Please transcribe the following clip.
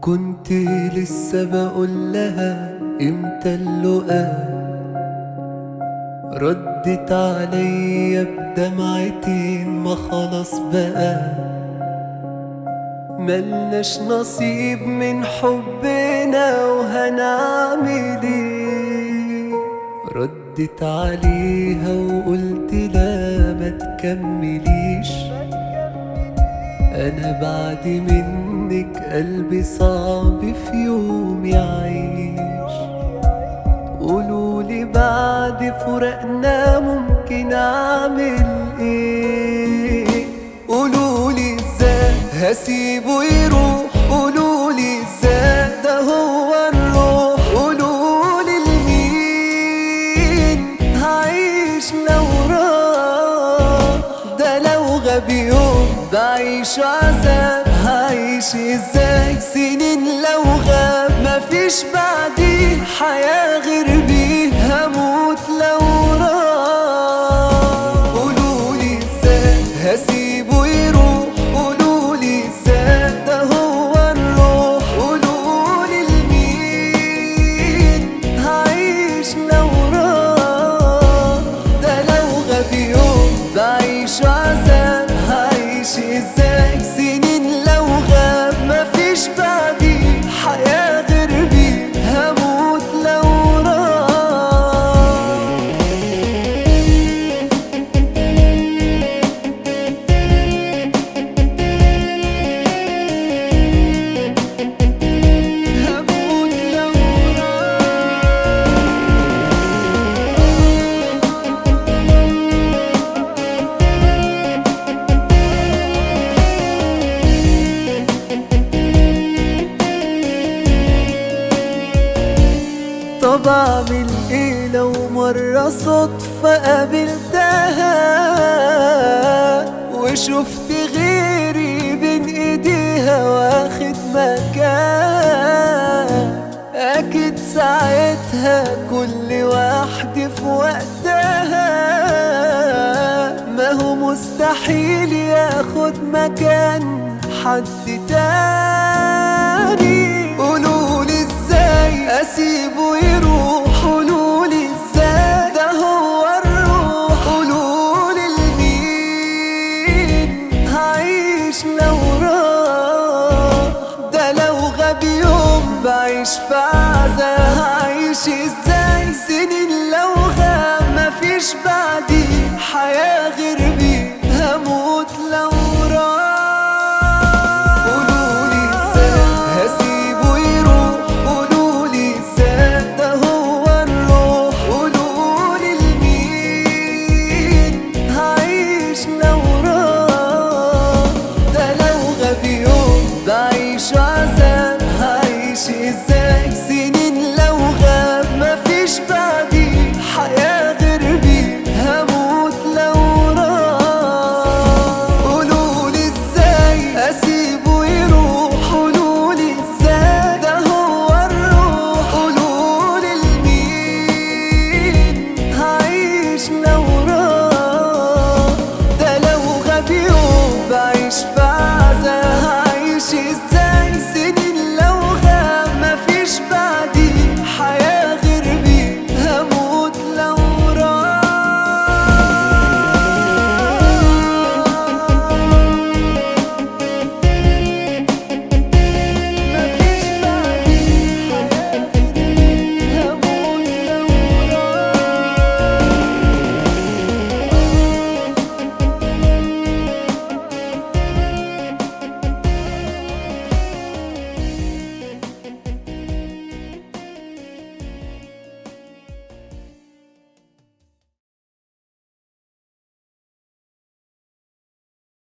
كنت لسه بقول لها امتى اللقاء ردت عليا بدمعتين ما خلاص بقى ملناش نصيب من حبنا وهنعمل ايه ردت عليها وقلت لا ما تكمليش انا بعد منك قلبي صعب في يوم يعيش قولولي بعد فراقنا ممكن اعمل ايه قولولي ازاي هسيبه يروح قولولي ازاي ده هو الروح قولولي لمين هعيش لو راح ده لو غاب يوم بعيش عذاب هعيش ازاي سنين لو غاب مفيش بعدي حياة غير بيه هموت لو راح قولولي ازاي هسيبه يروح قولولي ازاي ده هو الروح قولولي لمين هعيش لو راح ده لو غاب يوم بعيش عذاب هعيش ازاي سنين لو غاب مفيش بعدي حياة غير بيه هموت لو راح هموت لو طب اعمل ايه لو مرة صدفة قابلتها وشفت غيري بين ايديها واخد مكان اكيد ساعتها كل واحد في وقتها ما هو مستحيل ياخد مكان حد تاني قولولي ازاي اسيبه يروح قولولي ازاي ده هو الروح قولولي لمين هعيش لو راح ده لو غاب يوم بعيش في عذاب هعيش ازاي سنين لو غاب مفيش بعدي حياة غير